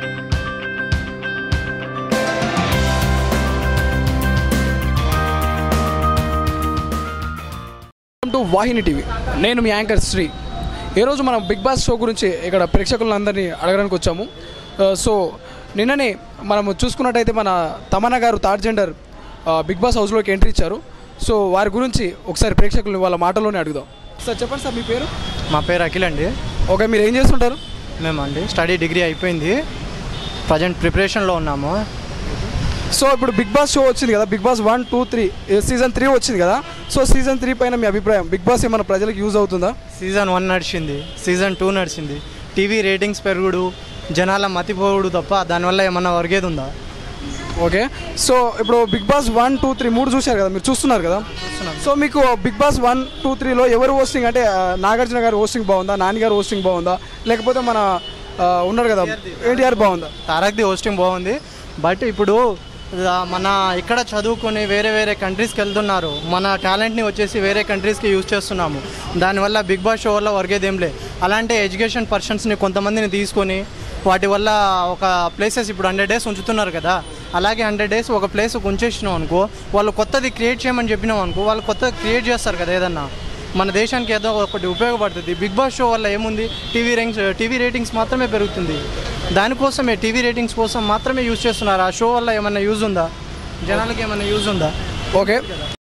welcome to Vahini TV నేను మీ anchor Shri ఈరోజు మనం బిగ్ బాస్ షో గురించి ఇక్కడ ప్రేక్షకులందరినీ అడగడానికి వచ్చాము ఆ, సో నిన్ననే మనం చూసుకున్నట్టయితే మన తమన్నా గారు థర్డ్ జెండర్ ఆ, బిగ్ బాస్ హౌస్లోకి ఎంట్రీ ఇచ్చారు సో వారి గురించి ఒకసారి ప్రేక్షకులు వాళ్ళ మాటలోనే అడుగుదాం సార్ చెప్పండి సార్ మీ పేరు మా పేరు అఖిల్ అండి ఓకే మీరు ఏం చేస్తుంటారు మేము అండి స్టడీ డిగ్రీ అయిపోయింది ప్రజెంట్ ప్రిపరేషన్లో ఉన్నాము సో ఇప్పుడు బిగ్ బాస్ షో వచ్చింది కదా Bigg Boss one two three season three వచ్చింది కదా సో సీజన్ త్రీ పైన మీ అభిప్రాయం బిగ్ బాస్ ఏమైనా ప్రజలకు యూజ్ అవుతుందా సీజన్ వన్ నడిచింది సీజన్ టూ నడిచింది టీవీ రేటింగ్స్ పెరుగుడు జనాల మతిపోవుడు తప్ప దానివల్ల ఏమన్నా ఒరిగేది ఉందా ఓకే సో ఇప్పుడు Bigg Boss one two three మూడు చూశారు కదా మీరు చూస్తున్నారు కదా సో మీకు బిగ్ బాస్ వన్ టూ త్రీలో ఎవరు హోస్టింగ్ అంటే ఆ, నాగార్జున గారు హోస్టింగ్ బాగుందా నాని గారు హోస్టింగ్ బాగుందా లేకపోతే మన ఆ, ఉన్నాడు కదా ఎన్టీఆర్ బాగుందా తారక్ది హోస్టింగ్ బాగుంది బట్ ఇప్పుడు ఆ, మన ఇక్కడ చదువుకొని వేరే వేరే కంట్రీస్కి వెళ్తున్నారు మన టాలెంట్ని వచ్చేసి వేరే కంట్రీస్కి యూజ్ చేస్తున్నాము దానివల్ల బిగ్ బాస్ షో వల్ల వర్గేది ఏం లే అలాంటి ఎడ్యుకేషన్ పర్సన్స్ని కొంతమందిని తీసుకొని వాటి వల్ల ఒక ప్లేసెస్ ఇప్పుడు హండ్రెడ్ డేస్ ఉంచుతున్నారు కదా అలాగే హండ్రెడ్ డేస్ ఒక ప్లేస్ ఉంచేసినాం అనుకో వాళ్ళు కొత్తది క్రియేట్ చేయమని చెప్పినాం అనుకో వాళ్ళు కొత్తది క్రియేట్ చేస్తారు కదా ఏదన్నా మన దేశానికి ఏదో ఒకటి ఉపయోగపడుతుంది బిగ్ బాస్ షో వల్ల ఏముంది టీవీ రేంగ్స్ టీవీ రేటింగ్స్ మాత్రమే పెరుగుతుంది దానికోసమే టీవీ రేటింగ్స్ కోసం మాత్రమే యూజ్ చేస్తున్నారు ఆ షో వల్ల ఏమైనా యూజ్ ఉందా జనాలకి ఏమైనా యూజ్ ఉందా ఓకే